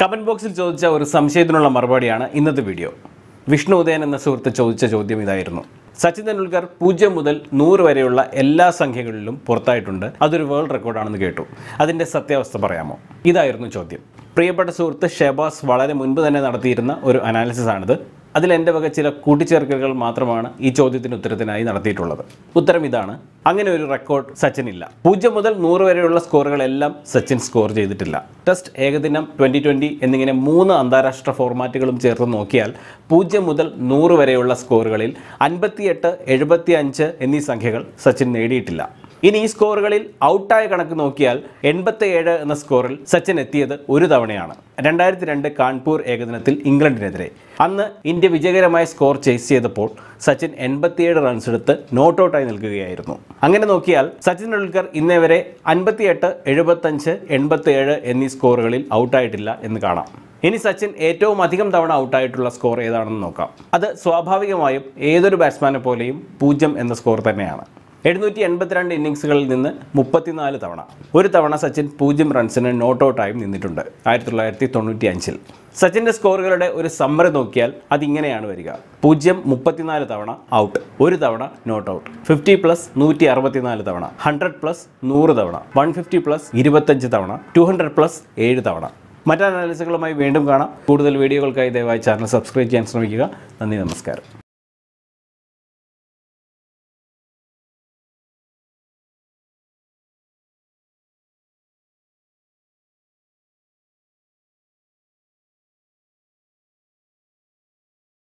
comment ബോക്സിൽ ചോദിച്ച ഒരു സംശയത്തിനുള്ള മറുപടിയാണ് ഇന്നത്തെ വീഡിയോ വിഷ്ണു ഉദയൻ എന്ന സുഹൃത്ത് ചോദിച്ച ചോദ്യം ഇതായിരുന്നു സച്ചിൻ തെണ്ടുൽക്കർ പൂജ്യം മുതൽ നൂറ് വരെയുള്ള എല്ലാ സംഖ്യകളിലും പുറത്തായിട്ടുണ്ട് അതൊരു വേൾഡ് റെക്കോർഡാണെന്ന് കേട്ടു അതിൻ്റെ സത്യാവസ്ഥ പറയാമോ ഇതായിരുന്നു ചോദ്യം പ്രിയപ്പെട്ട സുഹൃത്ത് ഷെബാസ് വളരെ മുൻപ് തന്നെ നടത്തിയിരുന്ന ഒരു അനാലിസിസ് ആണിത് അതിൽ എൻ്റെ വക ചില കൂട്ടിച്ചേർക്കലുകൾ മാത്രമാണ് ഈ ചോദ്യത്തിന് ഉത്തരത്തിനായി നടത്തിയിട്ടുള്ളത് ഉത്തരം ഇതാണ് അങ്ങനെ ഒരു റെക്കോർഡ് സച്ചിനില്ല പൂജ്യം മുതൽ നൂറ് വരെയുള്ള സ്കോറുകളെല്ലാം സച്ചിൻ സ്കോർ ചെയ്തിട്ടില്ല ടെസ്റ്റ് ഏകദിനം ട്വൻ്റി ട്വൻ്റി എന്നിങ്ങനെ മൂന്ന് അന്താരാഷ്ട്ര ഫോർമാറ്റുകളും ചേർത്ത് നോക്കിയാൽ പൂജ്യം മുതൽ നൂറ് വരെയുള്ള സ്കോറുകളിൽ അൻപത്തിയെട്ട് എഴുപത്തി അഞ്ച് എന്നീ സംഖ്യകൾ സച്ചിൻ നേടിയിട്ടില്ല ഇനി ഈ സ്കോറുകളിൽ ഔട്ടായ കണക്ക് നോക്കിയാൽ എൺപത്തിയേഴ് എന്ന സ്കോറിൽ സച്ചിൻ എത്തിയത് ഒരു തവണയാണ് രണ്ടായിരത്തി രണ്ട് കാൺപൂർ ഏകദിനത്തിൽ ഇംഗ്ലണ്ടിനെതിരെ അന്ന് ഇന്ത്യ വിജയകരമായ സ്കോർ ചേസ് ചെയ്തപ്പോൾ സച്ചിൻ എൺപത്തിയേഴ് റൺസ് എടുത്ത് നോട്ട് ഔട്ടായി നിൽക്കുകയായിരുന്നു അങ്ങനെ നോക്കിയാൽ സച്ചിൻ ടെണ്ടുൽക്കർ ഇന്നേ വരെ അൻപത്തിയെട്ട് എഴുപത്തഞ്ച് എൺപത്തിയേഴ് എന്നീ സ്കോറുകളിൽ ഔട്ടായിട്ടില്ല എന്ന് കാണാം ഇനി സച്ചിൻ ഏറ്റവും അധികം തവണ ഔട്ടായിട്ടുള്ള സ്കോർ ഏതാണെന്ന് നോക്കാം അത് സ്വാഭാവികമായും ഏതൊരു ബാറ്റ്സ്മാനെ പോലെയും പൂജ്യം എന്ന സ്കോർ തന്നെയാണ് എഴുന്നൂറ്റി എൺപത്തിരണ്ട് ഇന്നിങ്സുകളിൽ നിന്ന് മുപ്പത്തിനാല് തവണ ഒരു തവണ സച്ചിൻ പൂജ്യം റൺസിന് നോട്ട് ഔട്ടായും നിന്നിട്ടുണ്ട് ആയിരത്തി തൊള്ളായിരത്തി തൊണ്ണൂറ്റി അഞ്ചിൽ സച്ചിൻ്റെ സ്കോറുകളുടെ ഒരു സമ്മറി നോക്കിയാൽ അതിങ്ങനെയാണ് വരിക പൂജ്യം മുപ്പത്തിനാല് തവണ ഔട്ട് ഒരു തവണ നോട്ട് ഔട്ട് ഫിഫ്റ്റി പ്ലസ് നൂറ്റി അറുപത്തിനാല് തവണ ഹൺഡ്രഡ് പ്ലസ് നൂറ് തവണ വൺ ഫിഫ്റ്റി പ്ലസ് ഇരുപത്തഞ്ച് തവണ ടു ഹൺഡ്രഡ് പ്ലസ് ഏഴ് തവണ മറ്റ് അനാലിസുകളുമായി വീണ്ടും കാണാം കൂടുതൽ വീഡിയോകൾക്കായി ദയവായി ചാനൽ സബ്സ്ക്രൈബ് ചെയ്യാൻ ശ്രമിക്കുക നന്ദി നമസ്കാരം